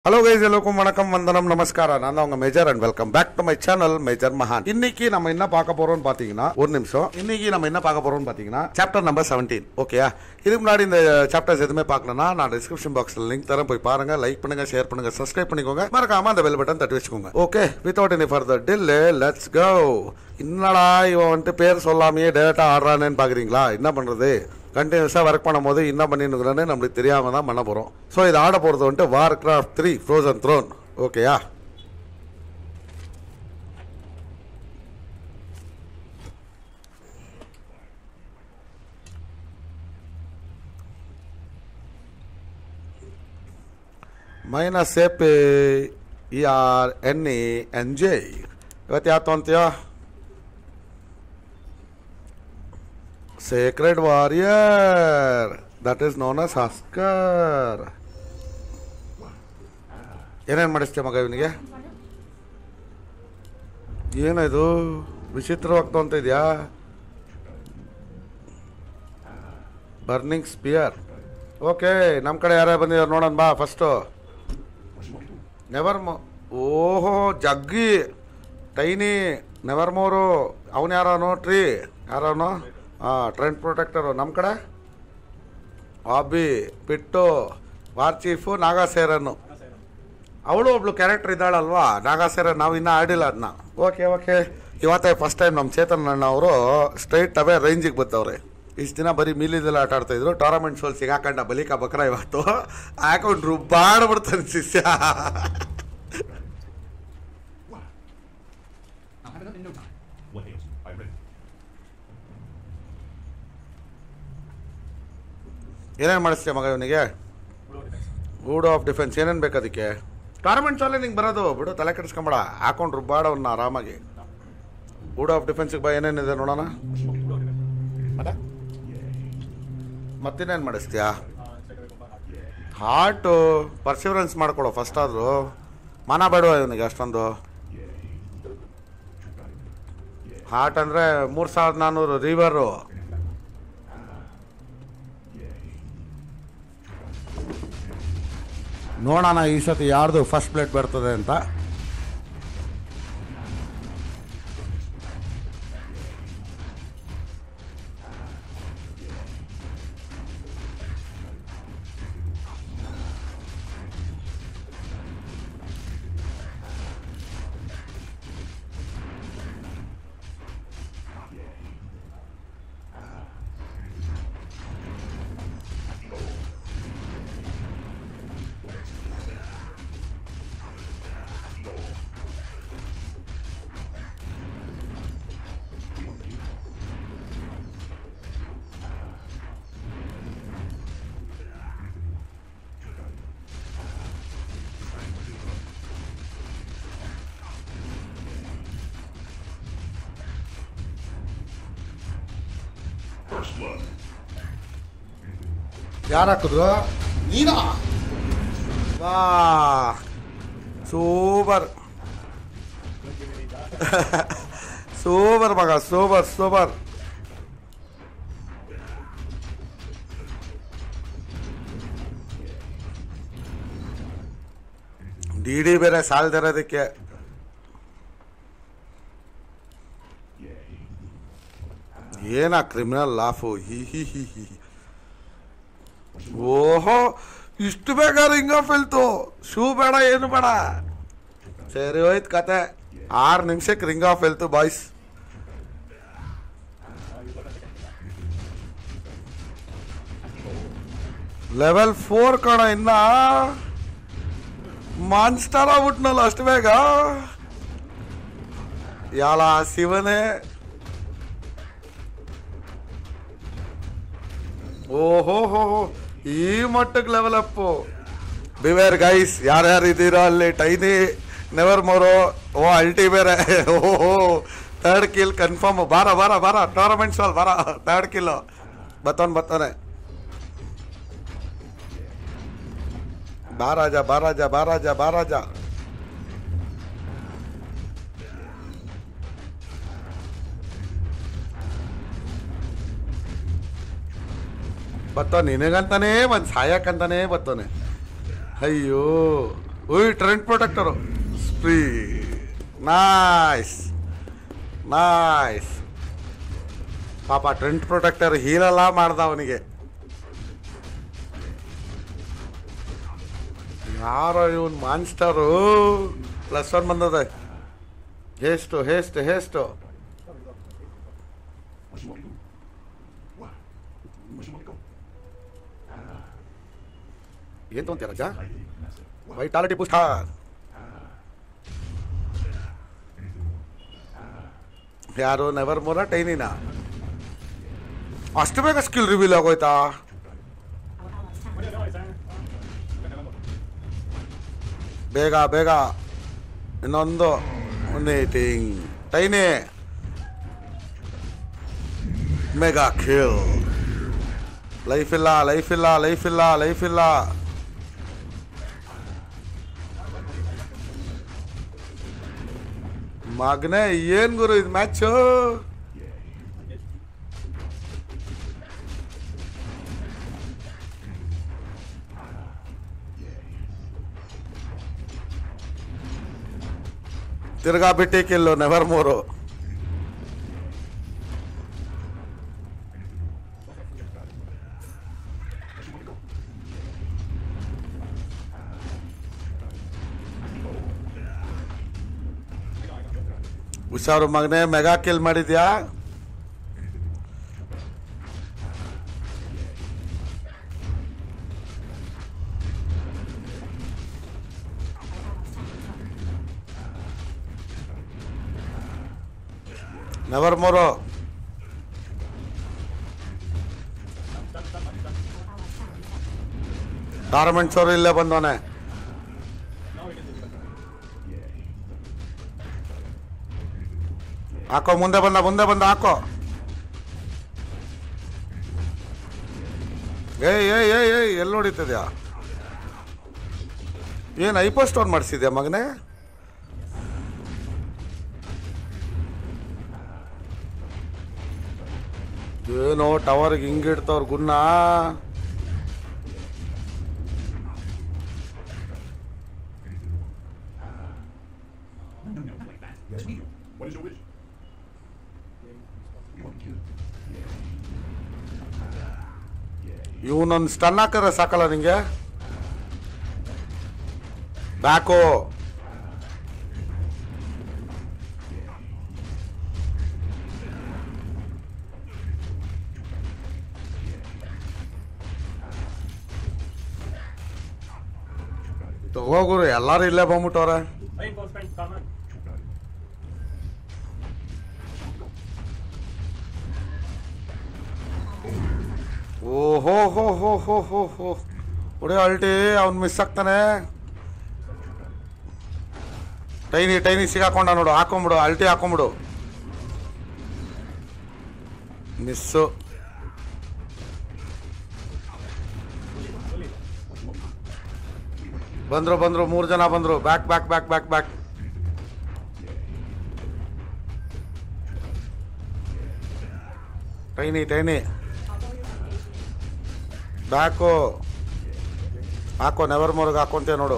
Hello guys எல்லோருக்கும் வணக்கம் வந்தனம் நமஸ்காரம் நான் தான் உங்க major and welcome back to my channel major மகான் இன்னைக்கு நம்ம என்ன பார்க்க போறோம்னு பாத்தீங்கன்னா ஒரு நிமிஷம் இன்னைக்கு நம்ம என்ன பார்க்க போறோம்னு பாத்தீங்கன்னா சாப்டர் நம்பர் 17 ஓகேயா இதுக்கு முன்னாடி இந்த சாப்டர்ஸ் எதுவுமே பார்க்கலனா நான் டிஸ்கிரிப்ஷன் பாக்ஸ்ல லிங்க் தரேன் போய் பாருங்க லைக் பண்ணுங்க ஷேர் பண்ணுங்க சப்ஸ்கிரைப் பண்ணிக்கோங்க மறக்காம அந்த பெல் பட்டன் தட்டி வச்சுக்கோங்க okay without any further delay let's go என்னடா இவன் வந்துட்டு பேர் சொல்லாமையே டேரக்டா ஆடுறானேன்னு பாக்குறீங்களா என்ன பண்றது கண்டினியூஸாக ஒர்க் பண்ணும்போது என்ன பண்ணிருக்கிறேன்னு நம்மளுக்கு தெரியாம தான் பண்ண போகிறோம் ஸோ இது ஆட போகிறது வந்துட்டு Warcraft three frozen throne ஓகேயா minus A P E R N E N J ಇವತ್ತು ಯಾವ ತೊಗೊಂತೀಯೋ Sacred Warrior. That is known as Husker. ಏನೇನು ಮಾಡಿಸ್ತೀಯ ಮಗ ಇವನಿಗೆ ಏನಿದು ವಿಚಿತ್ರವಾಗ್ತಾ ಅಂತ ಇದೆಯಾ ಬರ್ನಿಂಗ್ ಸ್ಪಿಯರ್ ಓಕೆ ನಮ್ಮ ಕಡೆ ಯಾರ್ಯಾರು ಬಂದಿದ್ದಾರೆ ನೋಡೋಣ ಬಾ ಫಸ್ಟು ನೆವರ್ ಮೋ ಓಹೋ ಜಗ್ಗಿ ಟೈನಿ ನೆವರ್ ಮೋರು ಅವನು ಯಾರವನು ಟ್ರೀ ಯಾರವನು ಹಾಂ ಟ್ರೆಂಡ್ ಪ್ರೊಟೆಕ್ಟರು ನಮ್ಮ ಕಡೆ ಆಬಿ ಪಿಟ್ಟು ವಾರ್ ಚೀಫು ನಾಗಾಸೇರನ್ನು ಅವಳು ಒಬ್ಳು ಕ್ಯಾರೆಕ್ಟರ್ ಇದ್ದಾಳಲ್ವಾ ನಾಗಾಸೇರ ನಾವು ಇನ್ನೂ ಆಡಿಲ್ಲ ಅದನ್ನ ಓಕೆ ಓಕೆ ಇವತ್ತೇ ಫಸ್ಟ್ ಟೈಮ್ ನಮ್ಮ ಚೇತನ್ ಅಣ್ಣ ಅವರು ಸ್ಟ್ರೈಟ್ ಅವೇ ರೇಂಜಿಗೆ ಬಂದವ್ರೆ ಇಷ್ಟು ದಿನ ಬರೀ ಮೀಲಿದೆಲ್ಲ ಆಟ ಆಡ್ತಾ ಇದ್ರು ಟೂರ್ನಮೆಂಟ್ ಸೋಲ್ ಸಿಗಾಕಂಡ ಬಲಿಕ ಬಕ್ರ ಇವತ್ತು ಹಾಕೊಂಡು ರುಬ್ಬಾಡ್ಬಿಡ್ತಾನೆ ಶಿಷ್ಯ I'm having in no time. What is? I'm ready. ಏನೇನು ಮಾಡಿಸ್ತೀಯ ಮಗ ಇವನಿಗೆ ಗೂಡ್ ಆಫ್ ಡಿಫೆನ್ಸ್ ಏನೇನು ಬೇಕು ಅದಕ್ಕೆ ಟೂರ್ನಮೆಂಟ್ ಸೋಲೆ ನಿಂಗೆ ಬರೋದು ಬಿಡು ತಲೆ ಕೆಡಿಸ್ಕೊಂಬೇಡ ಹಾಕೊಂಡು ರುಬ್ಬಾಡವನ್ನ ಆರಾಮಾಗಿ ಗೂಡ್ ಆಫ್ ಡಿಫೆನ್ಸಿಗೆ ಬಾ ಏನೇನಿದೆ ನೋಡೋಣ ಮತ್ತೆ ಮತ್ತಿನ್ನೇನು ಮಾಡಿಸ್ತೀಯಾ ಹಾರ್ಟು ಪರ್ಸಿವರೆನ್ಸ್ ಮಾಡ್ಕೊಡು ಫಸ್ಟ್ ಆದರೂ ಮನ ಬೇಡವ ಇವನಿಗೆ ಅಷ್ಟೊಂದು ಹಾರ್ಟ್ ಅಂದರೆ ಮೂರು ಸಾವಿರದ ನಾನ್ನೂರು ರಿವರು ನೋಡೋಣ ಈ ಸತಿ ಯಾರ್ದು ಫಸ್ಟ್ ಪ್ಲೇಟ್ ಬರ್ತದೆ ಅಂತ First blood. ಯಾರು ಹಾಕಿದ್ರು ನೀನಾ ವಾ ಸೂಪರ್ ಸೂಪರ್ ಮಗ ಸೂಪರ್ ಸೂಪರ್ ಡಿ ಡಿ ಬೇರೆ ಸಾಲದಿರೋದಕ್ಕೆ ಏನ ಕ್ರಿಮಿನಲ್ ಲಾಫು ಹಿ ಹಿ ಹಿ ಹಿ ಓಹೋ ಇಷ್ಟು ಬೇಗ ರಿಂಗ್ ಆಫ್ ಹೇಳ್ತು ಶೂ ಬೇಡ ಏನು ಬೇಡ ಸರಿ ಹೋಯ್ತು ಕತೆ ಆರು ನಿಮಿಷಕ್ಕೆ ರಿಂಗ್ ಆಫ್ ಹೇಳ್ತು ಬಾಯ್ಸ್ ಲೆವೆಲ್ ಫೋರ್ ಕಣ ಇನ್ನ ಮಾನ್ಸ್ಟರ್ ಆಗ್ಬಿಟ್ನಲ್ಲ ಅಷ್ಟು ಬೇಗ ಯಾಳ ಶಿವನೇ ಓಹೋ ಹೋ ಹೋ ಈ ಮಟ್ಟಕ್ಕೆ ಲೆವೆಲ್ ಅಪ್ಪು ಬಿವೇರ್ ಗೈಸ್ ಯಾರ್ಯಾರು ಇದ್ದೀರೋ ಅಲ್ಲಿ ಟೈನಿ ನೆವರ್ ಮೋರೋ ಓ ಅಲ್ಟಿ ಬೇರೆ ಓಹೋ ಥರ್ಡ್ ಕಿಲ್ ಕನ್ಫರ್ಮ್ ಬಾರ ಬಾರ ಬಾರ ಟೂರ್ನಮೆಂಟ್ ಸಾಲ್ ಬಾರ ಥರ್ಡ್ ಕಿಲ್ ಬತ್ತವನ್ ಬತ್ತಾನೆ ಬಾರಾಜ ಬಾರಾಜ ಬಾರಾಜ ಬಾರಾಜ ಬತ್ತ ನಿನಗಂತಾನೇ ಒಂದು ಸಾಯಕ್ಕಂತಾನೇ ಬತ್ತವನೆ ಅಯ್ಯೋ ಓಯ್ trend protector spree nice nice ಪಾಪ ಟ್ರೆಂಡ್ ಪ್ರೊಟೆಕ್ಟರ್ ಹೀಲೆಲ್ಲ ಮಾಡ್ದ ಅವನಿಗೆ ಯಾರೋ ಇವನ್ ಮಾನ್ಸ್ಟರು ಪ್ಲಸ್ ಒನ್ ಬಂದದ ಹೇಸ್ಟು ಹೇಸ್ಟ್ ಹೇಸ್ಟು ಏನ್ ತೊಗೊಂತೀಯ ರಜಾ ವೈಟಾಲಿಟಿ ಪುಸ್ಟಾರ್ ಯಾರು ನೆವರ್ ಮೂರ ಟೈನಿನ ಅಷ್ಟು ಬೇಗ ಸ್ಕಿಲ್ ರಿವೀಲ್ ಆಗೋಯ್ತಾ ಬೇಗ ಬೇಗ ಇನ್ನೊಂದು meeting tiny mega kill life ಇಲ್ಲ ಲೈಫ್ ಇಲ್ಲ ಲೈಫ್ ಇಲ್ಲ ಲೈಫ್ ಇಲ್ಲ ಮಗನೇ ಏನ್ ಗುರು ಇದು ಮ್ಯಾಚು ತಿರ್ಗಾ ಬಿಟ್ಟಿಕ್ಕಿಲ್ಲು ನೆವರ್ ಮೂರು ಹುಷಾರು ಮಗನೇ ಮೆಗಾ ಕಿಲ್ ಮಾಡಿದ್ಯಾ ನೆವರ್ ಮೂರು ಗಾರ್ಮೆಂಟ್ಸ್ ಅವರು ಇಲ್ಲೇ ಬಂದವನೆ ಹಾಕೋ ಮುಂದೆ ಬಂದ ಮುಂದೆ ಬಂದ ಹಾಕೋ ಏಯ್ ಏಯ್ ಏಯ್ ಏಯ್ ಎಲ್ಲಿ ಹೊಡಿತಿದ್ಯಾ ಏನು ಐಪೋ ಸ್ಟೋನ್ ಮಾಡಿಸಿದ್ಯಾ ಮಗನೇ ಏನೋ ಟವರ್ಗೆ ಹಿಂಗಿಡ್ತವ್ರ ಗುನ್ನ Yes, me. What is your wish? ಇವನೊಂದು ಸ್ಟನ್ ಹಾಕಿದ್ರೆ ಸಾಕಲ್ಲ ನಿಂಗೆ ಬ್ಯಾಕು ಹೋಗುರು ಎಲ್ಲಾರು ಇಲ್ಲೇ ಬಂದ್ಬಿಟ್ಟವ್ರೆ Reinforcement common. ಓಹೋ ಹೋ ಹೋ ಹೋ ಹೋ ಹೋ ಹೊಡೆ ಅಲ್ಟಿ ಅವ್ನು ಮಿಸ್ ಆಗ್ತಾನೆ ಟೈನಿ ಟೈನಿ ಸಿಗಾಕೊಂಡ ನೋಡು ಹಾಕೊಂಬಿಡು ಅಲ್ಟಿ ಹಾಕೊಂಬಿಡು ಮಿಸ್ಸು ಬಂದ್ರು ಬಂದ್ರು ಮೂರು ಜನ ಬಂದ್ರು back back back back back tiny tiny back ಹಾಕೋ ನೆವರ್ ಮೋರ್ಗೆ ಹಾಕೊಂತೆ ನೋಡು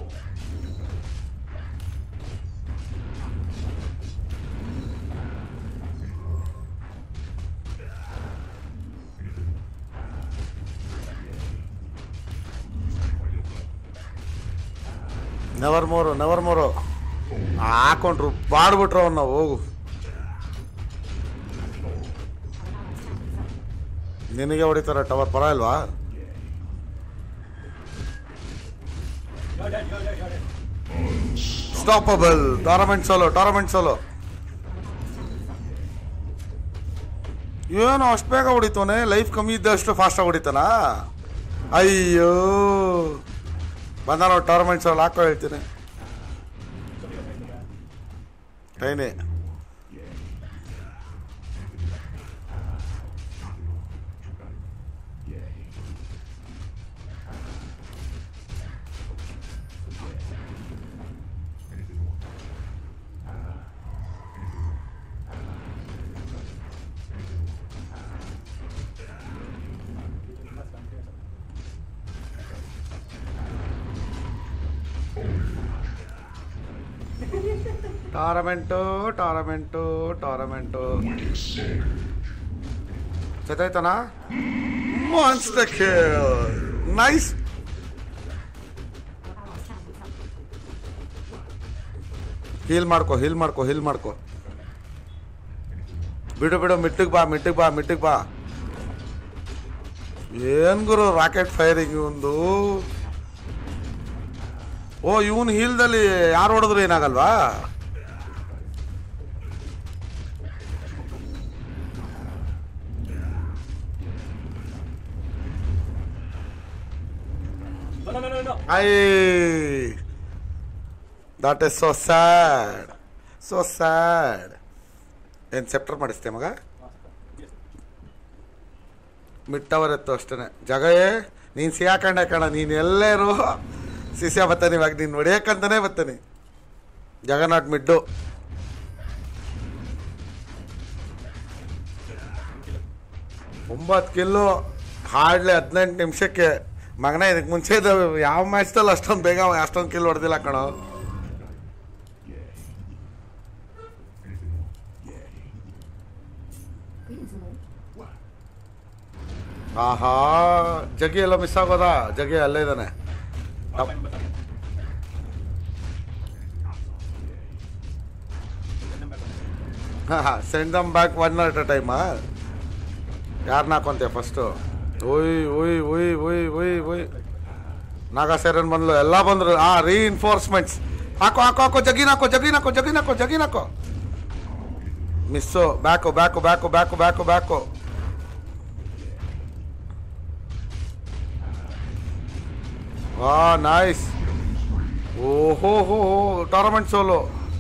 ನೆವರ್ ಮೋರು ನೆವರ್ ಮೋರು ಹಾಕೊಂಡ್ರು ಬಾಡ್ಬಿಟ್ರು ಅವನ್ನ ಹೋಗು ನಿನಗೆ ಹೊಡಿತಾರೆ ಟವರ್ ಪರ ಇಲ್ವಾ You're dead, you're dead, you're dead. Stoppable tournament ಸೋಲು ಟೋರ್ನಮೆಂಟ್ ಸೋಲು ಏನು ಅಷ್ಟು ಬೇಗ ಹೊಡಿತಾನೆ ಲೈಫ್ ಕಮ್ಮಿ ಇದ್ದಷ್ಟು ಫಾಸ್ಟಾಗಿ ಹೊಡಿತಾನ ಅಯ್ಯೋ ಬಂದ ನಾವು ಟೋರ್ನಮೆಂಟ್ ಸೋಲು ಹಾಕೋ ಹೇಳ್ತೀನಿ ಟೈನಿ ಟಾರಮೆಂಟು ಟಾರಮೆಂಟು ಟಾರಮೆಂಟು ಜೊತಾಯ್ತಾನ ಮಾನ್ಸ್ಟರ್ ನೈಸ್ ಹೀಲ್ ಮಾಡ್ಕೊ ಹೀಲ್ ಮಾಡ್ಕೊ ಹೀಲ್ ಮಾಡ್ಕೊ ಬಿಡು ಬಿಡು ಮಿಟ್ಟಿಗೆ ಬಾ ಮಿಟ್ಟಿಗೆ ಬಾ ಮಿಟ್ಟಿಗೆ ಬಾ ಏನ್ ಗುರು ರಾಕೆಟ್ ಫೈರಿಂಗ್ ಒಂದು ಓ ಇವನ್ ಹೀಲ್ದಲ್ಲಿ ಯಾರು ಹೊಡೆದ್ರು ಏನಾಗಲ್ವಾ No, no, no, no, no. I that is so sad so sad ಏನು ಸೆಪ್ಟರ್ ಮಾಡಿಸ್ತೆ ಮಗ ಮಿಟ್ಟವರ್ ಎತ್ತು ಅಷ್ಟೇ ಜಗಯೇ ನೀನು ಸಿಯಾಕಂಡೆ ಕಣ ನೀನು ಎಲ್ಲೇರು ಸಿಸಿಯ ಬತ್ತಾನೆ ಇವಾಗ ನೀನು ಹೊಡಿಯಕ್ಕಂತಾನೆ ಬತ್ತಾನೆ ಜಗನ್ನಾಟ್ ಮಿಡ್ಡು ಒಂಬತ್ತು ಕಿಲ್ಲು ಹಾಡ್ಲಿ ಹದಿನೆಂಟು ನಿಮಿಷಕ್ಕೆ ಮಗನ ಇದಕ್ಕೆ ಮುಂಚೆ ಇದು ಯಾವ ಮ್ಯಾಚ್ದಲ್ಲಿ ಅಷ್ಟೊಂದು ಬೇಗ ಅಷ್ಟೊಂದು ಕಿಲ್ ಹೊಡೆದಿಲ್ಲ ಕಣೋ ಆಹಾ ಜಗಿ ಎಲ್ಲ ಮಿಸ್ ಆಗೋದಾ ಜಗಿ ಅಲ್ಲೇ ಇದ್ದಾನೆ send them back one at a ಟೈಮಾ ಯಾರನ್ನ ಹಾಕೊಂತೀಯ ಫಸ್ಟು ಓಯ್ ಓಯ್ ಓಯ್ ಓಯ್ ಓಯ್ ಓಯ್ ನಾಗ ಸೇರನ್ ಬಂದ್ಲು ಎಲ್ಲ ಬಂದ್ರು ಆ ರೀಇನ್ಫೋರ್ಸ್ಮೆಂಟ್ಸ್ ಹಾಕೋ ಹಾಕೋ ಹಾಕೋ ಜಗಿನ್ ಹಾಕೋ ಜಗಿನ್ ಹಾಕೋ ಜಗಿನ್ ಹಾಕೋ ಜಗಿನ್ ಹಾಕೋ miss back back back back back back ವಾ ನೈಸ್ ಓಹೋ ಹೋ ಹೋ ಟೂರ್ನಮೆಂಟ್ ಸೋಲು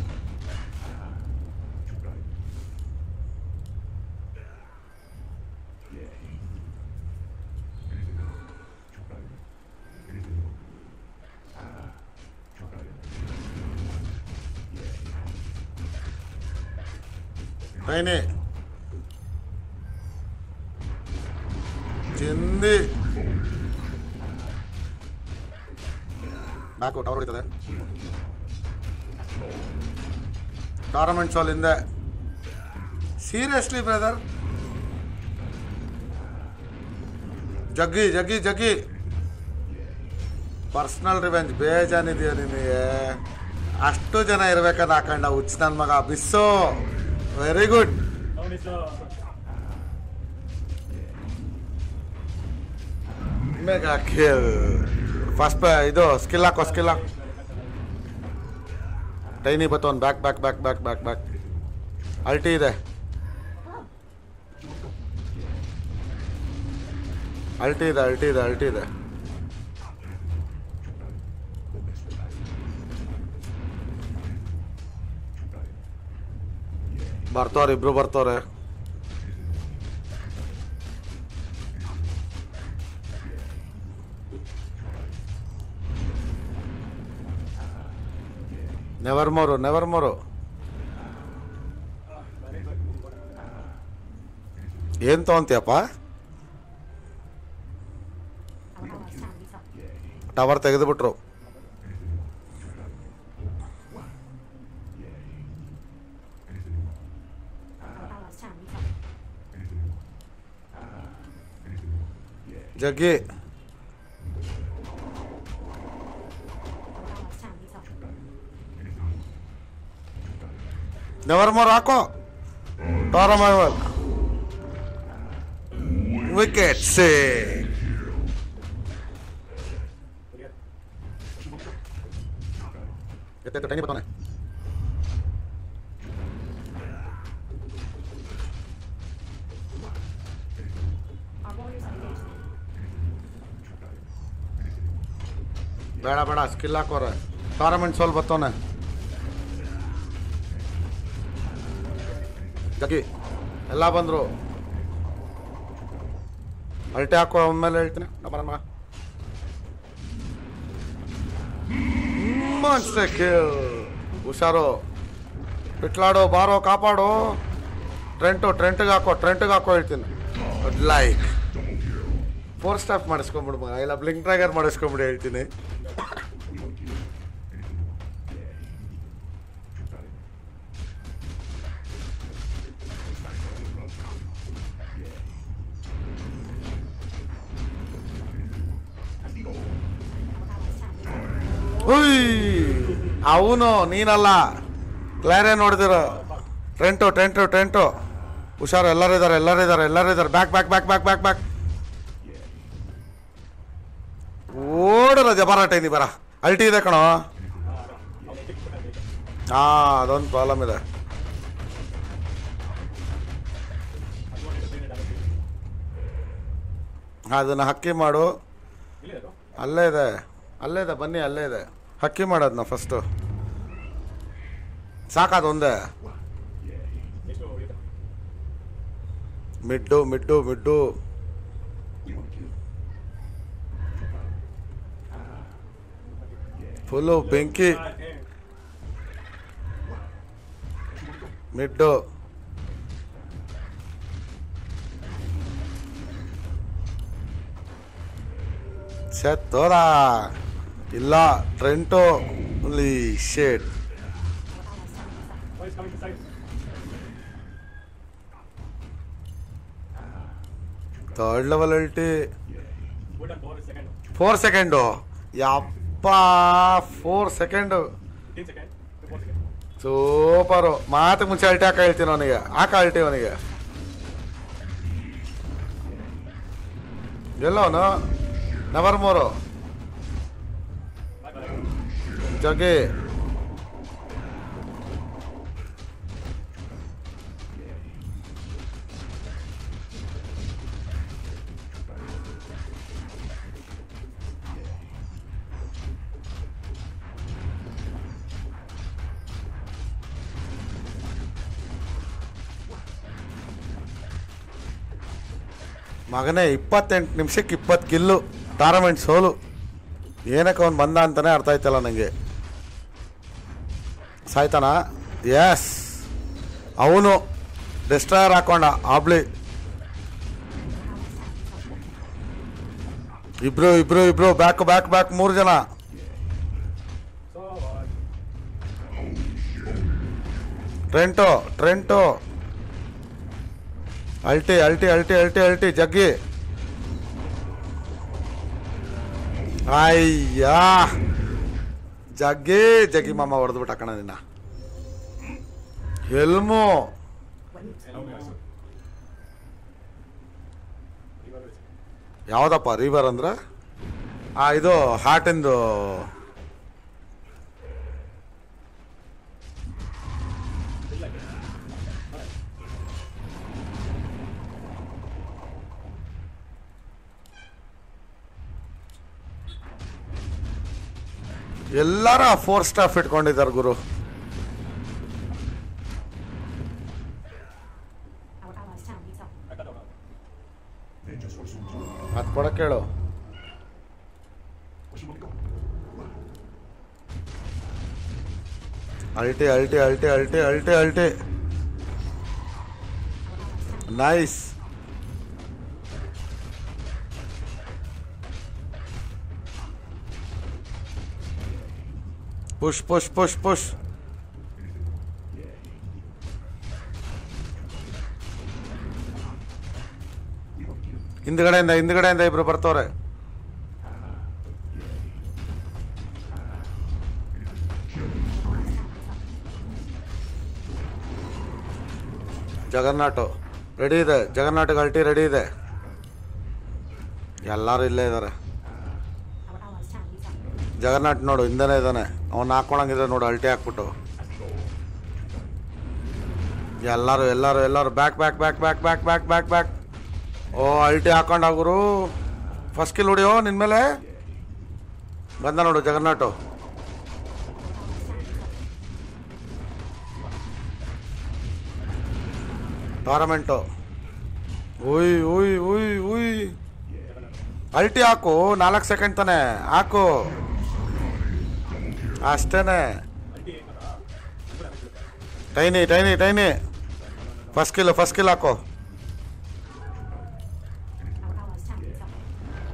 అయినే ಚಿಂದಿ ಬ್ಯಾಕು ಟವರ್ ಹೊಡಿತದೆ ಟೂರ್ನಮೆಂಟ್ ಸಾಲ್ ಹಿಂದೆ ಸೀರಿಯಸ್ಲಿ ಬ್ರದರ್ ಜಗ್ಗಿ ಜಗ್ಗಿ ಜಗ್ಗಿ ಪರ್ಸ್ನಲ್ ರಿವೆಂಜ್ ಬೇಜಾನಿದೆಯೋ ನಿನಗೆ ಅಷ್ಟು ಜನ ಇರ್ಬೇಕಂತ ಹಾಕೊಂಡ ಹುಚ್ಚ ನನ್ನ ಮಗ ಬಿಸ್ಸು very good No, mister. Mega kill first ಇದು ಸ್ಕಿಲ್ ಹಾಕೋ ಸ್ಕಿಲ್ ಹಾಕೋ ಟೈನಿ ಬತ್ತೋನ್ back back back back back back ulti ಇದೆ ಅಲ್ಟಿ ಇದೆ ಅಲ್ಟಿ ಇದೆ ಅಲ್ಟಿ ಇದೆ ಬರ್ತವ್ರೆ ಇಬ್ರು ಬರ್ತವ್ರೆ ನೆವರ್ ಮೋರು ನೆವರ್ ಮೋರು ಏನ್ ತಗೊಂತೀಯಪ್ಪ ಟವರ್ ತೆಗೆದುಬಿಟ್ರು ಜಗ್ಗಿ ನೆವರ್ ಮೋರ್ ಹಾಕೋ ಟಾರ ಮಾಡ್ವಲ್ ವಿಕೆಟ್ ಸೇ ಎತ್ತೆ ಟೈನಿ ಬರ್ತಾನೆ ಬೇಡ ಬೇಡ ಸ್ಕಿಲ್ ಹಾಕೋರೆ ಟೂರ್ನಮೆಂಟ್ ಸೋಲ್ ಬರ್ತವನೆ ಜಗ್ಗಿ ಎಲ್ಲ ಬಂದರು ಅಲ್ಟೆ ಹಾಕೋ ಮೇಲೆ ಹೇಳ್ತೀನಿ ನಮ್ಮ ಮಾನ್ಸ್ಟರ್ ಕಿಲ್ ಹುಷಾರು ಬಿಟ್ಲಾಡು ಬಾರೋ ಕಾಪಾಡು ಟ್ರೆಂಟು ಟ್ರೆಂಟಿಗೆ ಹಾಕೋ ಟ್ರೆಂಟಿಗೆ ಹಾಕೋ ಹೇಳ್ತೀನಿ ಲೈಕ್ ಫೋರ್ ಸ್ಟಾಪ್ ಮಾಡಿಸ್ಕೊಂಬಿಡು ಮಗ ಇಲ್ಲ ಬ್ಲಿಂಕ್ ಡ್ರ್ಯಾಗರ್ ಮಾಡಿಸ್ಕೊಂಬಿಡು ಹೇಳ್ತೀನಿ ಹುಯ್ ಅವನು ನೀನಲ್ಲ ಕ್ಲಾರೇ ನೋಡಿದಿರೋ ಟ್ರೆಂಟು ಟ್ರೆಂಟು ಟ್ರೆಂಟು ಹುಷಾರು ಎಲ್ಲರೂ ಇದ್ದಾರೆ ಎಲ್ಲರೂ ಇದ್ದಾರೆ ಎಲ್ಲರೂ ಇದ್ದಾರೆ back back back back back back ಓಡಲ್ಲ ಜಬರಾಟ ಇದೀ ಬರ ಅಲ್ಟಿ ಇದೆ ಕಣೋ ಹಾ ಅದೊಂದು ಪ್ರಾಬ್ಲಮ್ ಇದೆ ಅದನ್ನ ಹಕ್ಕಿ ಮಾಡು ಇಲ್ಲೇ ಅದು ಅಲ್ಲೇ ಇದೆ ಅಲ್ಲೇ ಇದೆ ಬನ್ನಿ ಅಲ್ಲೇ ಇದೆ ಹಕ್ಕಿ ಮಾಡೋದನ್ನ ಫಸ್ಟು ಸಾಕಾದೊಂದೇ ಎಷ್ಟು ಇದೆ ಮಿಡ್ಡು ಮಿಡ್ಡು ಮಿಡ್ಡು ಫುಲ್ಲು ಬೆಂಕಿ ಮಿಡ್ಡು ಸತ್ತೋದ ಇಲ್ಲ ಟ್ರೆಂಟು ಅಲ್ಲಿ shade Why is coming to side? Third level ulti Put on four second. Four second ಯಪ್ಪ four second 15 second. Four second. Super ಮಾತು ಮುಂಚೆ ಅಲ್ಟಿ ಹಾಕ ಹೇಳ್ತೀನಿ ಅವನಿಗೆ ಹಾಕ ಅಲ್ಟಿ ಅವನಿಗೆ ಎಲ್ಲವನು ನವರ್ ಮೂರು Bye bye. ಜಗ್ಗಿ ಮಗನೇ ಇಪ್ಪತ್ತೆಂಟು ನಿಮಿಷಕ್ಕೆ ಇಪ್ಪತ್ತು ಕಿಲ್ಲು ಟೂರ್ನಮೆಂಟ್ ಸೋಲು ಏನಕ್ಕೆ ಅವ್ನು ಬಂದ ಅಂತಾನೆ ಅರ್ಥ ಆಯ್ತಲ್ಲ ನನಗೆ ಸಾಯ್ತಾನ ಎಸ್ ಅವನು ಡಿಸ್ಟ್ರಾಯರ್ ಹಾಕೊಂಡ ಆಬ್ಲಿ ಇಬ್ರು ಇಬ್ರು ಇಬ್ರು ಬ್ಯಾಕ್ ಬ್ಯಾಕ್ ಬ್ಯಾಕ್ ಮೂರು ಜನ So, uh, ಟ್ರೆಂಟು ಟ್ರೆಂಟು ಅಲ್ಟಿ ಅಲ್ಟಿ ಅಲ್ಟಿ ಅಲ್ಟಿ ಅಲ್ಟಿ ಜಗ್ಗಿ ಅಯ್ಯಾ ಜಗ್ಗಿ ಜಗ್ಗಿ ಮಾಮ ಹೊಡೆದ್ಬಿಟ್ಟು ಹಾಕೋಣ ನಿನ್ನ ಎಲ್ಮು okay, so. Reverse. ಯಾವುದಪ್ಪ ರಿವರ್ ಅಂದ್ರೆ ಆ ಇದು ಹಾರ್ಟಿಂದು ಎಲ್ಲಾರ ಫೋರ್ ಸ್ಟಾಫ್ ಇಟ್ಕೊಂಡಿದ್ದಾರೆ ಗುರು Our allies' town needs help. I cut out. Vengeance for soon. ಅದು ಕೊಡಕ್ಕೆ ಹೇಳು Where she want to go? Ulti ಅಲ್ಟಿ ಅಲ್ಟಿ ಅಲ್ಟಿ ಅಲ್ಟಿ ulti nice push push push push ಹಿಂದ್ಗಡೆಯಿಂದ ಹಿಂದ್ಗಡೆಯಿಂದ ಇಬ್ರು ಬರ್ತವ್ರೆ ಜಗನ್ನಾಟು ರೆಡಿ ಇದೆ ಜಗನ್ನಾಟ ಅಲ್ಟಿ ರೆಡಿ ಇದೆ ಎಲ್ಲರೂ ಇಲ್ಲೇ ಇದ್ದಾರೆ Our allies' town needs help. ಜಗನ್ನಾಟ್ ನೋಡು ಹಿಂದೆನೇ ಇದ್ದಾನೆ ಅವ್ನು ಹಾಕೊಳಂಗಿದ್ರೆ ನೋಡು ಅಲ್ಟಿ ಹಾಕ್ಬಿಟ್ಟು ಎಲ್ಲರೂ ಎಲ್ಲರೂ ಎಲ್ಲರೂ back back back back back back back back ಓ ಅಲ್ಟಿ ಹಾಕೊಂಡ ಗುರು ಫಸ್ಟ್ ಕಿಲ್ ಹೊಡಿಯೋ ನಿನ್ ಮೇಲೆ ಬಂದ ನೋಡು ಜಗನ್ನಾಟು ಟೂರ್ನಮೆಂಟು ಉಯ್ ಉಯ್ ಉಯ್ ಉಯ್ ಅಲ್ಟಿ ಹಾಕು ನಾಲ್ಕು ಸೆಕೆಂಡ್ ತಾನೆ ಹಾಕು ಅಷ್ಟೇನೆ tiny tiny tiny first kill first kill ಹಾಕು Our allies' town needs help.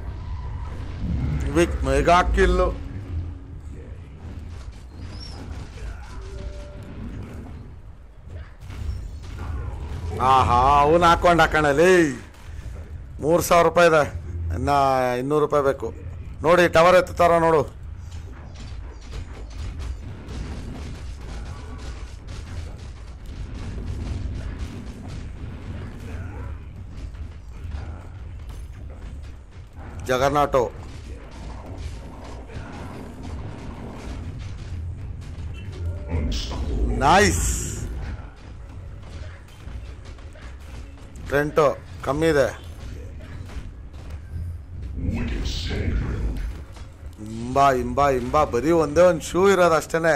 ವಿಕ್ ಮೆಗಾ ಕಿಲ್ಲು ಆಹಾ ಅವನು ಹಾಕೊಂಡು ಹಾಕೋಣಲ್ಲಿ ಮೂರು ಸಾವಿರ ರೂಪಾಯಿ ಇದೆ ಇನ್ನು ಇನ್ನೂರು ರೂಪಾಯಿ ಬೇಕು ನೋಡಿ ಟವರ್ ಎತ್ತುತ್ತಾರ ನೋಡು ಜಗನ್ನಾಟು ನೈಸ್ ಟ್ರೆಂಟು ಕಮ್ಮಿ ಇದೆ ಇಂಬಾ ಇಂಬಾ ಇಂಬಾ ಬರೀ ಒಂದೇ ಒಂದು ಶೂ ಇರೋದು ಅಷ್ಟೇನೆ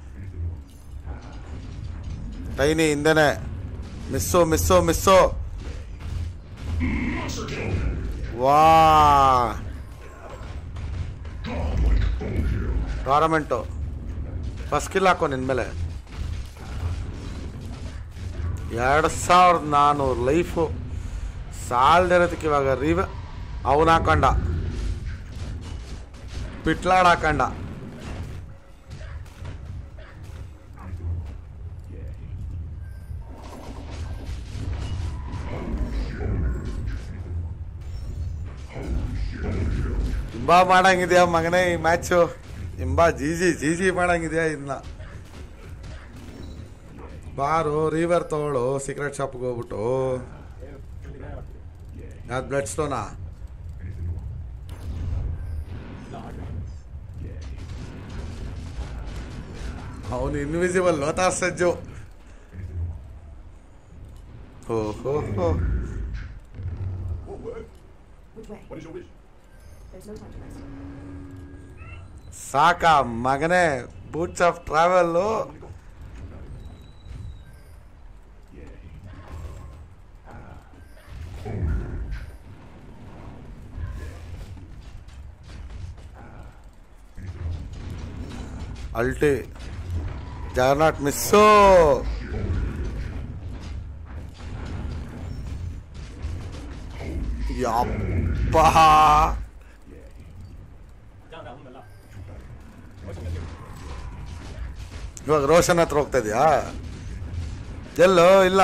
ಟೈನಿ ಹಿಂದೆನೆ ಮಿಸ್ಸು ಮಿಸ್ಸು ಮಿಸ್ಸು ವಾ ಟೂರ್ನಮೆಂಟು ಫಸ್ಟ್ ಕಿಲ್ ಹಾಕೋ ನಿನ್ಮೇಲೆ ಎರಡು ಸಾವಿರದ ನಾನ್ನೂರು ಲೈಫು ಸಾಲ್ದಿರೋದಕ್ಕೆ ಇವಾಗ ರೀವ ಅವನು ಹಾಕೊಂಡ ಪಿಟ್ಲಾಡ್ ಹಾಕೊಂಡ ಇಂಬಾ ಮಾಡಂಗಿದ್ಯಾ ಮಗನೇ ಈ ಮ್ಯಾಚು ಇಂಬಾ ಜೀಜಿ ಜೀಜಿ ಮಾಡಂಗಿದ್ಯಾ ಇನ್ನ ಬಾರು ರೀವರ್ ತಗೊಳ್ಳು ಸೀಕ್ರೆಟ್ ಶಾಪ್ಗೆ ಹೋಗ್ಬಿಟ್ಟು ಯಾವ್ದು ಬ್ಲಡ್ ಸ್ಟೋನಾ ಅವನು ಇನ್ವಿಸಿಬಲ್ ಲೋತಾರ್ ಸಜ್ಜು ಹೋ ಹೋ ಹೋ Which way? What is your wish? There's no time to rest. ಸಾಕ ಮಗನೇ boots of travel ulti juggernaut miss ಯಪ್ಪ Down, down, down. What's in the ಇವಾಗ ರೋಷನ್ ಹತ್ರ ಹೋಗ್ತಾ ಇದೆಯಾ ಎಲ್ಲೋ ಇಲ್ಲ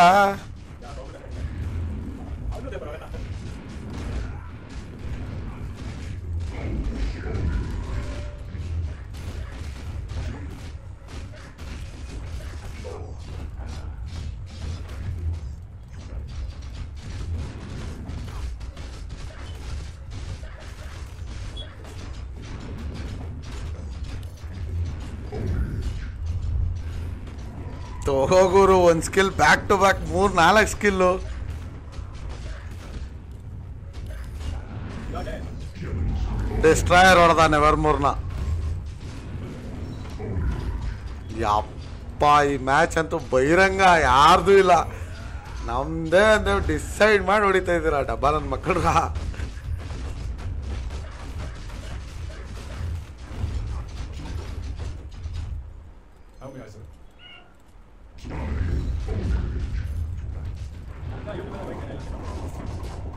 I'll go there, but I'm not. ಹೋಗೋರು ಒಂದು ಸ್ಕಿಲ್ ಬ್ಯಾಕ್ ಟು ಬ್ಯಾಕ್ ಮೂರು ನಾಲ್ಕು ಸ್ಕಿಲ್ಲು You're dead. ಡಿಸ್ಟ್ರಾಯರ್ ಹೊಡೆದ ನೆವರ್ ಮೂರ್ನ ಯಪ್ಪ ಈ ಮ್ಯಾಚ್ ಅಂತೂ ಬಹಿರಂಗ ಯಾರ್ದು ಇಲ್ಲ ನಮ್ದೇ ಅಂದ್ರೆ ಡಿಸೈಡ್ ಮಾಡಿ ಹೊಡಿತಾ ಇದ್ದೀರಾ ಡಬ್ಬ ನನ್ನ ಮಕ್ಕಳ Help me, I said. No, you're gonna wake the hell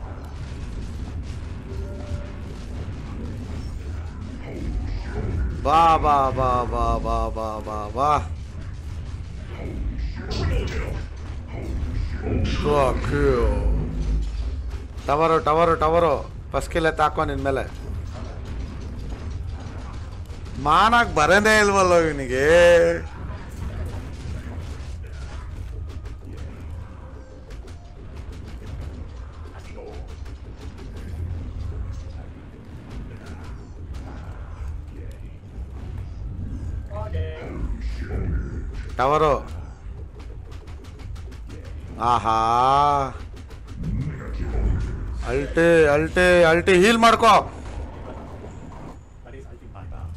ಬಾ ಬಾ ಬಾ ಬಾ ಬಾ ಬಾ ಬಾ ಬಾ ಟವರು ಟವರು ಟವರು ಫಸ್ಕಿಲ್ಲ ತಾಕೋ ನಿನ್ ಮೇಲೆ ಮಾನಾಗ್ ಬರನೇ ಇಲ್ವಲ್ಲೋ ಇವನಿಗೆ Okay. ಟವರು ಆಹಾ ಅಲ್ಟಿ ಅಲ್ಟಿ ಅಲ್ಟಿ ಹೀಲ್ ಮಾಡ್ಕೋ That is, I think, back down.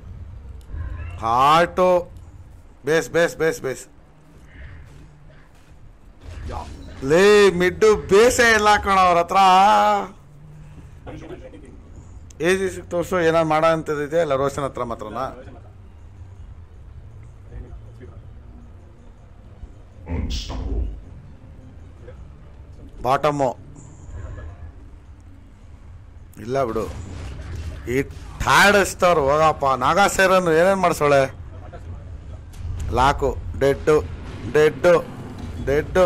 Heart base base base base ಲೇ ಮಿಡ್ಡು ಬೇಸೇ ಇಲ್ಲ ಕಣ ಅವ್ರ ಹತ್ರ What is your wish? Anything. ಏಜ್ ತೋರ್ಸು ಏನಾರು ಮಾಡೋ ಅಂತದಿದೆ ಇಲ್ಲ ರೋಷನ್ ಹತ್ರ ಮಾತ್ರನಾ Where's your mother? Let's speak about it. Unstoppable. Bottom ಇಲ್ಲ ಬಿಡು ಈ ಠಾಡಿಸ್ತವ್ರು ಹೋಗಪ್ಪ ನಾಗಾ ಸೇರನ್ನು ಏನೇನು ಮಾಡಿಸೋಳೆ ಲಾಕು ಡೆಡ್ಡು ಡೆಡ್ಡು ಡೆಡ್ಡು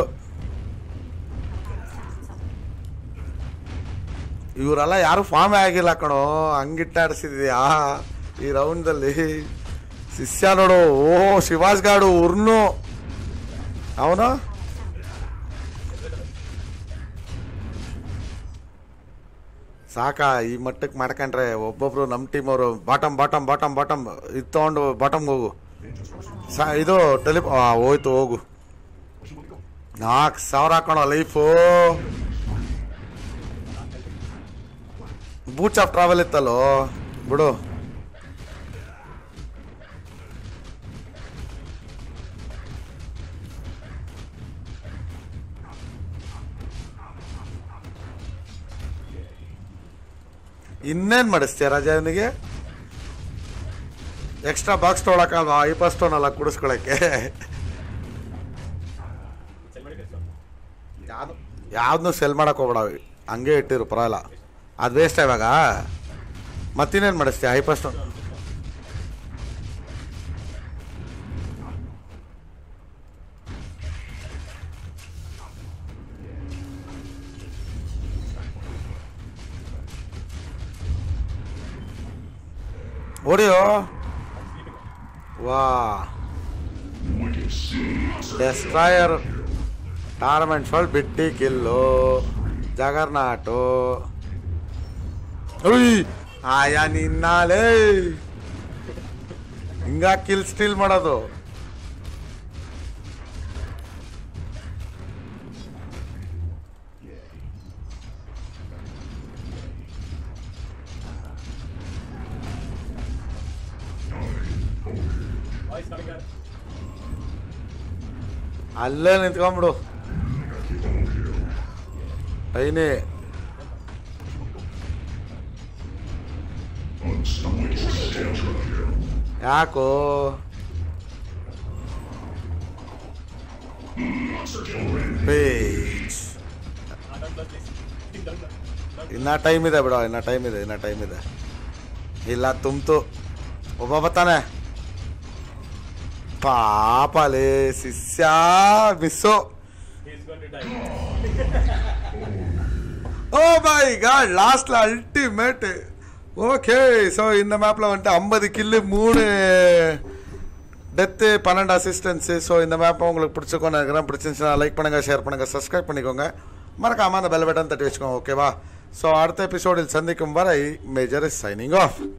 ಇವರೆಲ್ಲ ಯಾರು ಫಾರ್ಮೇ ಆಗಿಲ್ಲ ಕಣೋ ಹಂಗಿಟ್ಟಾಡಿಸಿದ್ಯಾ ಈ ರೌಂಡಲ್ಲಿ ಶಿಷ್ಯ ನೋಡು ಓ ಶಿವಾಸ್ ಗಾಡು ಉರ್ನು ಅವನು ಸಾಕಾ ಈ ಮಟ್ಟಕ್ಕೆ ಮಾಡ್ಕೊಂಡ್ರೆ ಒಬ್ಬೊಬ್ರು ನಮ್ಮ ಟೀಮ್ ಅವರು ಬಾಟಮ್ ಬಾಟಮ್ ಬಾಟಮ್ ಬಾಟಮ್ ಇದು ತೊಗೊಂಡು ಬಾಟಮ್ಗೆ ಹೋಗು Dangerous for some ಸಾ ಇದು ಟೆಲಿ ಆ, ಹೋಯ್ತು ಹೋಗು Where's you want to go? ನಾಲ್ಕು ಸಾವಿರ ಹಾಕೋಣ ಲೈಫು ಬೂಚ್ ಆಫ್ ಟ್ರಾವೆಲ್ ಇತ್ತಲ್ಲೋ ಬಿಡು ಇನ್ನೇನು ಮಾಡಿಸ್ತೀಯ ರಾಜ ಅವನಿಗೆ ಎಕ್ಸ್ಟ್ರಾ ಬಾಕ್ಸ್ ತೊಗೊಳಕಲ್ವಾ ಐಪರ್ ಸ್ಟೋನ್ ಎಲ್ಲ ಕುಡಿಸ್ಕೊಳಕ್ಕೆ ಸೆಲ್ ಮಾಡಿ ಕೆಲಸ ಯಾವ್ದು ಯಾವ್ದನ್ನೂ ಸೆಲ್ ಮಾಡಕ್ ಹೋಗ್ಬೇಡ ಹಂಗೆ ಇಟ್ಟಿರು ಪರವಾಗಿಲ್ಲ ಅದು ವೇಸ್ಟ್ ಇವಾಗ ಮತ್ತಿನ್ನೇನು ಮಾಡಿಸ್ತೀಯ ಹೈಪರ್ ಸ್ಟೋನ್ ಹೊಡಿಯೋ ವಾ ಡೆಸ್ಟ್ರಾಯರ್ ಟಾರ್ಮೆಂಟ್ ಫಾಲ್ ಬಿಟ್ಟಿ ಕಿಲ್ಲು ಜಗರ್ನಾಟು ಉಯ್ ಆಯಾ ನಿನ್ನಾಲೇ ಹಿಂಗ ಕಿಲ್ ಸ್ಟೀಲ್ ಮಾಡೋದು ವಾಯ್ಸ್ ಕಮಿಂಗ್ ಗಾರ್ ಅಲ್ಲೇ ನಿಂತ್ಕೊಂಬಿಡು ಟೈನಿ ಯಾಕೋ page done plus please done done ಇನ್ನ ಟೈಮ್ ಇದೆ ಬಿಡು ಇನ್ನ ಟೈಮ್ ಇದೆ ಇನ್ನ ಟೈಮ್ ಇದೆ ಇಲ್ಲ ತುಂಬ್ತು ಒಬ್ಬ ಬರ್ತಾನೆ ಪಾಪಲೇ ಶಿಷ್ಯ miss he is going to die oh my god லாஸ்ட்ல அல்டிமேட் ஓகே ஸோ இந்த மேப்பில் வந்துட்டு ஐம்பது கில்லு மூணு டெத்து பன்னெண்டு அசிஸ்டன்ஸு ஸோ இந்த மேப்பை உங்களுக்கு பிடிச்சிருக்கோன்னு நினைக்கிறேன் பிடிச்சிருந்துச்சுன்னா லைக் பண்ணுங்கள் ஷேர் பண்ணுங்கள் சப்ஸ்கிரைப் பண்ணிக்கோங்க மறக்காமல் அந்த பெல் பட்டன் தட்டி வச்சுக்கோங்க ஓகேவா ஸோ அடுத்த எபிசோடில் சந்திக்கும் வரை மேஜர் இஸ் சைனிங் ஆஃப்